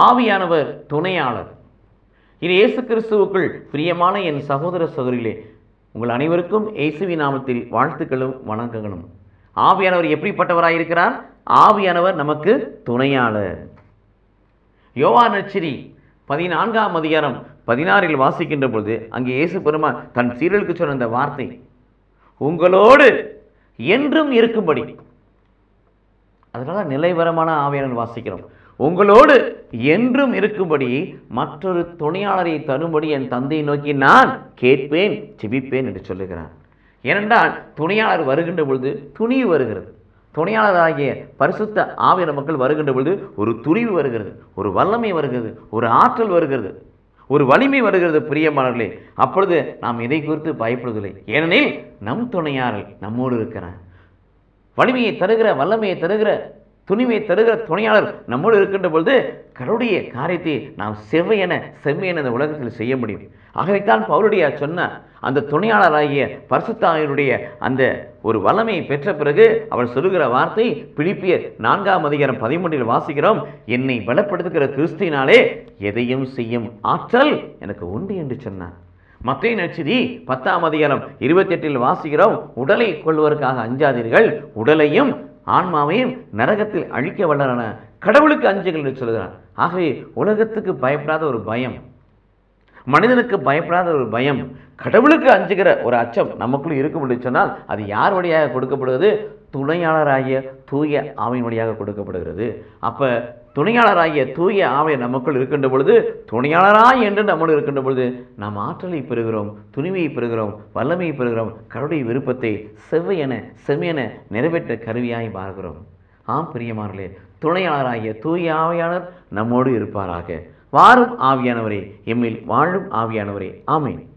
ஆவியானவர் துணையாளர் இது இயேசு கிறிஸ்துவுக்குள் பிரியமான என் சகோதர சகோதரிகளே உங்கள் அனைவருக்கும் இயேசுவின் நாமத்தில் வாழ்த்துக்களும் வணக்கங்களும் ஆவியானவர் எப்படிப்பட்டவராய் இருக்கிறார் ஆவியானவர் நமக்கு துணையாளர் யோவா நச்சிரி பதினான்காம் அதிகாரம் பதினாறில் வாசிக்கின்ற பொழுது அங்கே இயேசு பெருமான் தன் சீரலுக்கு சொன்ன அந்த வார்த்தை உங்களோடு என்றும் இருக்கும்படி அதனால நிலைவரமான ஆவியானவர் வாசிக்கிறோம் உங்களோடு என்றும் இருக்கும்படி மற்றொரு துணையாளரை தரும்படி என் தந்தையை நோக்கி நான் கேட்பேன் ஜெபிப்பேன் என்று சொல்லுகிறார் ஏனென்றால் துணையாளர் வருகின்ற பொழுது துணிவு வருகிறது துணையாளராகிய பரிசுத்த ஆவியான மக்கள் வருகின்ற பொழுது ஒரு துணிவு வருகிறது ஒரு வல்லமை வருகிறது ஒரு ஆற்றல் வருகிறது ஒரு வலிமை வருகிறது பிரியமானவர்களே அப்பொழுது நாம் இதை குறித்து பயப்படுவதில்லை ஏனெனில் நம் துணையாளர் நம்மோடு இருக்கிறார் வலிமையை தருகிற வல்லமையை தருகிற துணிவை தருகிற துணையாளர் நம்மோடு இருக்கின்ற பொழுது கடவுளுடைய காரியத்தை நாம் செவ்வையென செம்மையென இந்த உலகத்தில் செய்ய முடியும் ஆகவேத்தான் பவுலுடைய சொன்ன அந்த துணையாளராகிய பரிசுத்தாவினுடைய அந்த ஒரு வல்லமையை பெற்ற பிறகு அவர் சொல்லுகிற வார்த்தை பிலிப்பியர் நான்காம் அதிகாரம் பதிமூன்றில் வாசிக்கிறோம் என்னை பலப்படுத்துகிற கிறிஸ்தினாலே எதையும் செய்யும் ஆற்றல் எனக்கு உண்டு என்று சொன்னார் மத்திய நட்சதி பத்தாம் அதிகாரம் இருபத்தி எட்டில் வாசிக்கிறோம் உடலை கொள்வதற்காக அஞ்சாதீர்கள் உடலையும் ஆன்மாவையும் நரகத்தில் அழிக்க வல்லரான கடவுளுக்கு அஞ்சுங்கள் என்று சொல்கிறார் ஆகவே உலகத்துக்கு பயப்படாத ஒரு பயம் மனிதனுக்கு பயப்படாத ஒரு பயம் கடவுளுக்கு அஞ்சுகிற ஒரு அச்சம் நமக்குள் இருக்கும் என்று சொன்னால் அது யார் வழியாக கொடுக்கப்படுகிறது துணையாளராகிய தூய ஆவின் வழியாக கொடுக்கப்படுகிறது அப்போ துணையாளராகிய தூய ஆவை நமக்குள் இருக்கின்ற பொழுது துணையாளராய் என்று நம்மோடு இருக்கின்ற பொழுது நாம் ஆற்றலை பெறுகிறோம் துணிவையை பெறுகிறோம் வல்லமையை பெறுகிறோம் கடவுளுடைய விருப்பத்தை செவ்வையென செம்மையென நிறைவேற்ற கருவியாய் பார்க்கிறோம் ஆம் பிரியமானே துணையாளராகிய தூய ஆவியாளர் நம்மோடு இருப்பாராக வாரும் ஆவியானவரே எம்மில் வாழும் ஆவியானவரே ஆமென்